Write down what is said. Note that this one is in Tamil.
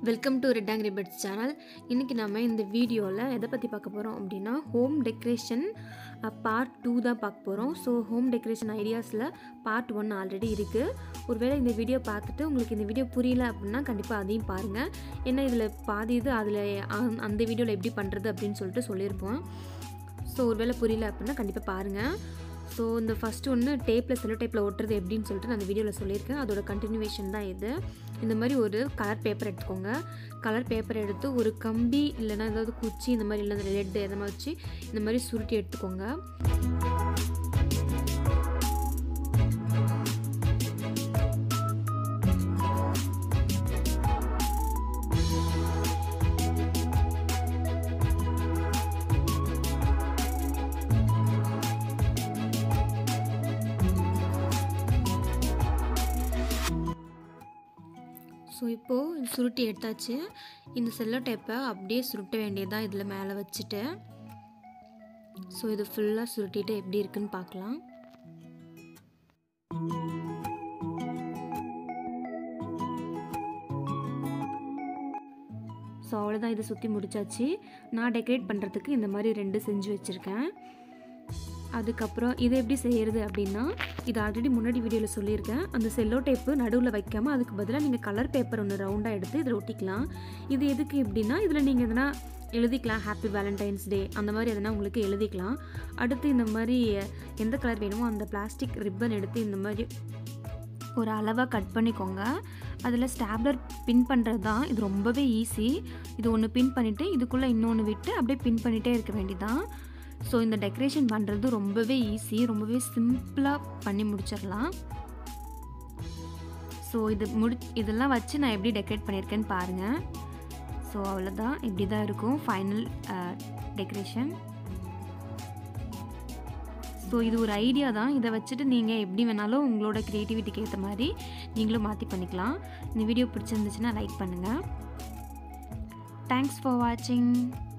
welcome to red angry pets channel இன்றைக்கி நம்ம இந்த வீடியோவில் எதை பற்றி பார்க்க போகிறோம் அப்படின்னா ஹோம் டெக்கரேஷன் பார்ட் டூ தான் பார்க்க போகிறோம் ஸோ ஹோம் டெக்கரேஷன் ஐடியாஸில் பார்ட் ஒன் ஆல்ரெடி இருக்குது ஒருவேளை இந்த வீடியோ பார்த்துட்டு உங்களுக்கு இந்த வீடியோ புரியல அப்படின்னா கண்டிப்பாக அதையும் பாருங்கள் ஏன்னா இதில் பாதி இது அதில் அந்த வீடியோவில் எப்படி பண்ணுறது அப்படின்னு சொல்லிட்டு சொல்லியிருப்போம் ஸோ ஒருவேளை புரியல அப்படின்னா கண்டிப்பாக பாருங்கள் ஸோ இந்த ஃபஸ்ட்டு ஒன்று டேப்பில் செல்லோ டேப்பில் ஒட்டுறது எப்படின்னு சொல்லிட்டு நான் அந்த வீடியோவில் சொல்லியிருக்கேன் அதோட கண்டினியூவேஷன் தான் இது இந்த மாதிரி ஒரு கலர் பேப்பர் எடுத்துக்கோங்க கலர் பேப்பர் எடுத்து ஒரு கம்பி இல்லைன்னா ஏதாவது குச்சி இந்த மாதிரி இல்லைன்னா லெட்டு எதை மாதிரி வச்சு இந்த மாதிரி சுருட்டி எடுத்துக்கோங்க ஸோ இப்போது சுருட்டி எடுத்தாச்சு இந்த செல்லோ டேப்பை அப்படியே சுருட்ட வேண்டியதான் இதில் மேலே வச்சுட்டு ஸோ இது ஃபுல்லாக சுருட்டிட்டு எப்படி இருக்குன்னு பார்க்கலாம் ஸோ அவ்வளோதான் இதை சுற்றி முடிச்சாச்சு நான் டெக்கரேட் பண்ணுறதுக்கு இந்த மாதிரி ரெண்டு செஞ்சு வச்சுருக்கேன் அதுக்கப்புறம் இதை எப்படி செய்கிறது அப்படின்னா இது ஆல்ரெடி முன்னாடி வீடியோவில் சொல்லியிருக்கேன் அந்த செல்லோ டேப்பு நடுவில் வைக்காமல் அதுக்கு பதிலாக நீங்கள் கலர் பேப்பர் ஒன்று ரவுண்டாக எடுத்து இதில் ஒட்டிக்கலாம் இது எதுக்கு எப்படின்னா இதில் நீங்கள் எதனா எழுதிக்கலாம் ஹாப்பி வேலண்டைன்ஸ் டே அந்த மாதிரி எதனா உங்களுக்கு எழுதிக்கலாம் அடுத்து இந்த மாதிரி எந்த கலர் வேணுமோ அந்த பிளாஸ்டிக் ரிப்பன் எடுத்து இந்த மாதிரி ஒரு அளவாக கட் பண்ணிக்கோங்க அதில் ஸ்டாப்லர் பின் பண்ணுறது தான் இது ரொம்பவே ஈஸி இது ஒன்று பின் பண்ணிவிட்டு இதுக்குள்ளே இன்னொன்று விட்டு அப்படியே பின் பண்ணிகிட்டே இருக்க வேண்டியதான் ஸோ இந்த டெக்கரேஷன் பண்ணுறது ரொம்பவே ஈஸி ரொம்பவே சிம்பிளாக பண்ணி முடிச்சிடலாம் ஸோ இது முடி இதெல்லாம் வச்சு நான் எப்படி டெக்கரேட் பண்ணியிருக்கேன்னு பாருங்கள் ஸோ அவ்வளோதான் இப்படி தான் இருக்கும் ஃபைனல் டெக்கரேஷன் ஸோ இது ஒரு ஐடியா தான் இதை வச்சுட்டு நீங்கள் எப்படி வேணாலும் உங்களோட க்ரியேட்டிவிட்டிக்கு ஏற்ற மாதிரி நீங்களும் மாற்றி பண்ணிக்கலாம் இந்த வீடியோ பிடிச்சிருந்துச்சுன்னா லைக் பண்ணுங்கள் தேங்க்ஸ் ஃபார் வாட்சிங்